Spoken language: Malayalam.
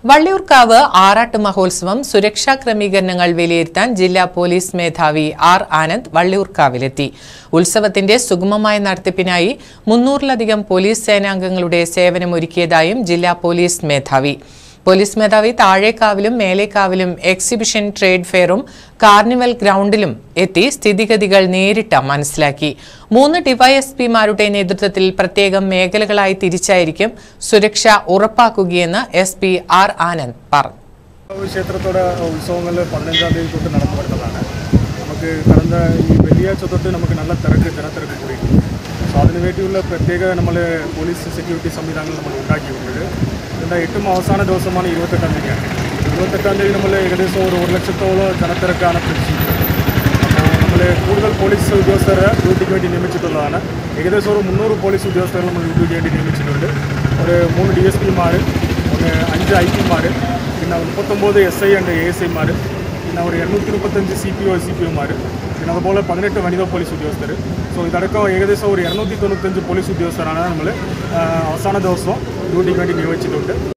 വള്ളിയൂർക്കാവ് ആറാട്ട് മഹോത്സവം സുരക്ഷാ ക്രമീകരണങ്ങൾ വിലയിരുത്താൻ ജില്ലാ പോലീസ് മേധാവി ആർ ആനന്ദ് വള്ളിയൂർക്കാവിലെത്തി ഉത്സവത്തിന്റെ സുഗമമായ നടത്തിപ്പിനായി മുന്നൂറിലധികം പോലീസ് സേനാംഗങ്ങളുടെ സേവനമൊരുക്കിയതായും ജില്ലാ പോലീസ് മേധാവി പോലീസ് മേധാവി താഴേക്കാവിലും മേലേക്കാവിലും എക്സിബിഷൻ ട്രേഡ് ഫെയറും കാർണിവൽ ഗ്രൗണ്ടിലും എത്തി സ്ഥിതിഗതികൾ നേരിട്ട് മനസ്സിലാക്കി മൂന്ന് ഡിവൈഎസ്പിമാരുടെ നേതൃത്വത്തിൽ പ്രത്യേകം മേഖലകളായി തിരിച്ചായിരിക്കും സുരക്ഷ ഉറപ്പാക്കുകയെന്ന് എസ് പി ആർ ആനന്ദ് പറഞ്ഞു ക്ഷേത്രത്തോടെ ഉത്സവങ്ങൾ പതിനഞ്ചാം തീയതി തൊട്ട് നടന്നു വരുന്നതാണ് നമുക്ക് കടന്ന ഈ വെള്ളിയാഴ്ച തൊട്ട് നമുക്ക് നല്ല തിരക്ക് ജനത്തിരക്ക് കൂടിയിട്ടുണ്ട് സോ അതിനു വേണ്ടിയുള്ള പ്രത്യേക നമ്മൾ പോലീസ് സെക്യൂരിറ്റി സംവിധാനങ്ങൾ നമ്മൾ ഉണ്ടാക്കിയിട്ടുണ്ട് ഇതിൻ്റെ ഏറ്റവും അവസാന ദിവസമാണ് ഇരുപത്തെട്ടാം തീയതിയാണ് ഇരുപത്തെട്ടാം തീയതി നമ്മൾ ഏകദേശം ഒരു ഒരു ലക്ഷത്തോളം ജനത്തിരക്കാണ് പ്രതീക്ഷിക്കുന്നത് അപ്പോൾ നമ്മൾ കൂടുതൽ പോലീസ് ഉദ്യോഗസ്ഥരെ ഡ്യൂട്ടിക്ക് വേണ്ടി നിയമിച്ചിട്ടുള്ളതാണ് ഏകദേശം ഒരു മുന്നൂറ് പോലീസ് ഉദ്യോഗസ്ഥരെ നമ്മൾ ഡ്യൂട്ടിക്ക് വേണ്ടി നിയമിച്ചിട്ടുണ്ട് ഒരു മൂന്ന് ഡി എസ് പിമാർ ഒന്ന് അഞ്ച് ഐ പിമാർ പിന്നെ മുപ്പത്തൊമ്പത് എസ് ഐ ഉണ്ട് എ എസ് ഐമാർ പിന്നെ ഒരു എണ്ണൂറ്റി മുപ്പത്തഞ്ച് C P O C P ഒമാർ പിന്നെ അതുപോലെ പതിനെട്ട് വനിതാ പോലീസ് ഉദ്യോഗസ്ഥർ സോ ഇതടക്കം ഏകദേശം ഒരു ഇരുന്നൂറ്റി തൊണ്ണൂറ്റഞ്ച് പോലീസ് ഉദ്യോഗസ്ഥരാണ് നമ്മൾ അവസാന ദിവസം ഡ്യൂട്ടിക്ക് വേണ്ടി നിയോഗിച്ചിട്ടുണ്ട്